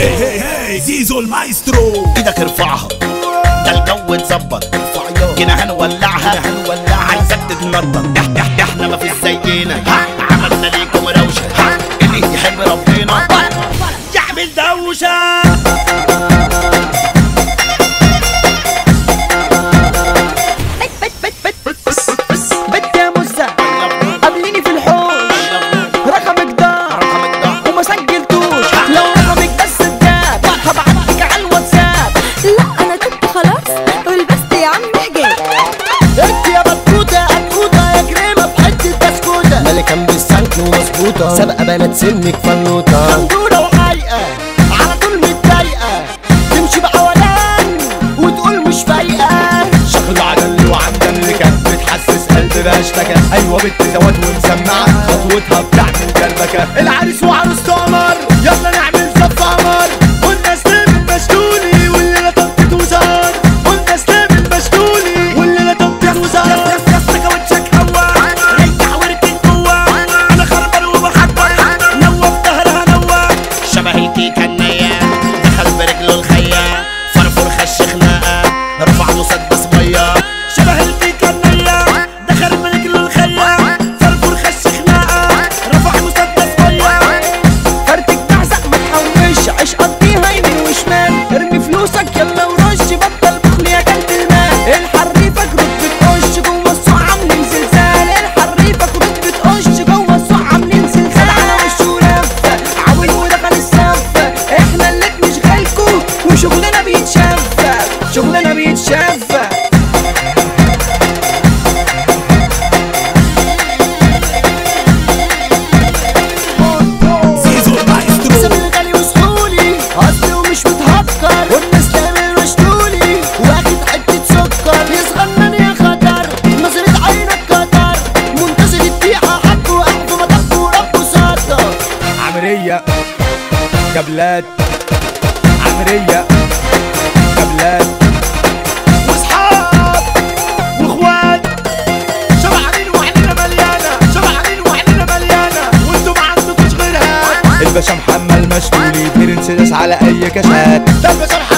هي هي هي زيزو المايسترو ايدك ارفعها ده الجو اتظبط جينا هنولعها هنولعها عايزك تتنطط إح- إح- احنا ما فيش زينا ها، عملنا ليكم روشه ها، اللي يحب ربنا يعمل دوشه بنت يا مزة قابليني في الحوش رقمك ضاع وما سجلتوش لو رقمك بس اتجاب هبعتلك على الواتساب لا انا كنت خلاص ولبست يا عم حجاب انت يا بطوطة بطوطة يا كريمة في حتة بسكوتة ملكة بالسنك ومظبوطة سابقة بنات سنك فنوطة مندورة وعايقة على طول متضايقة تمشي بعولان وتقول مش فايقة شغل عجل وعمدان اللي كانت بتحسس قلبي بقى اشتكى ايوه بنت زوات ومسمعة خطوتها بتعمل دربكة العريس وعروسته قمر يلا نعمل صف قمر والناس تعمل مشتولي واللي لا طبت وزار والناس تعمل مشتولي واللي لا طبت وزار شبه الكيكة النية دخل برجله الخيا فرفور خش خناقة رفع مسدس مية شبه الكيكة النية دخل برجله الخيا فرفور خش خناقة رفع مسدس مية كارتك بعزق ما تحوش عيش قضيها يمين وشمال ارمي فلوسك يلا ورش بطل بخل يا كلب المال الحريفك رد بتقش جوه السوق عاملين زلزال الحريفك رد بتقش جوه السوق عاملين زلزال على وشه لفه عاول ودخل الصف احنا اللي بنشغلكوا وشغلنا بيتشاف شغلنا بيتشاف زيزو المايسترو سامي غالي وسحولي اصلي ومش متهكر والناس تعمل مشتولي واخد حتة سكر يصغنن يا خطر نظرة عينك قطر منتظر الدقيقة حب وقلب ما طب ورب سطر عمرية كابلات عمرية كابلات واصحاب واخوات شبعانين وعينينا مليانة شبعانين وعينينا مليانة وانتوا ما عندكوش غيرها الباشا محمد مشغولي برنسيس على اي كاشات ده الباشا محمد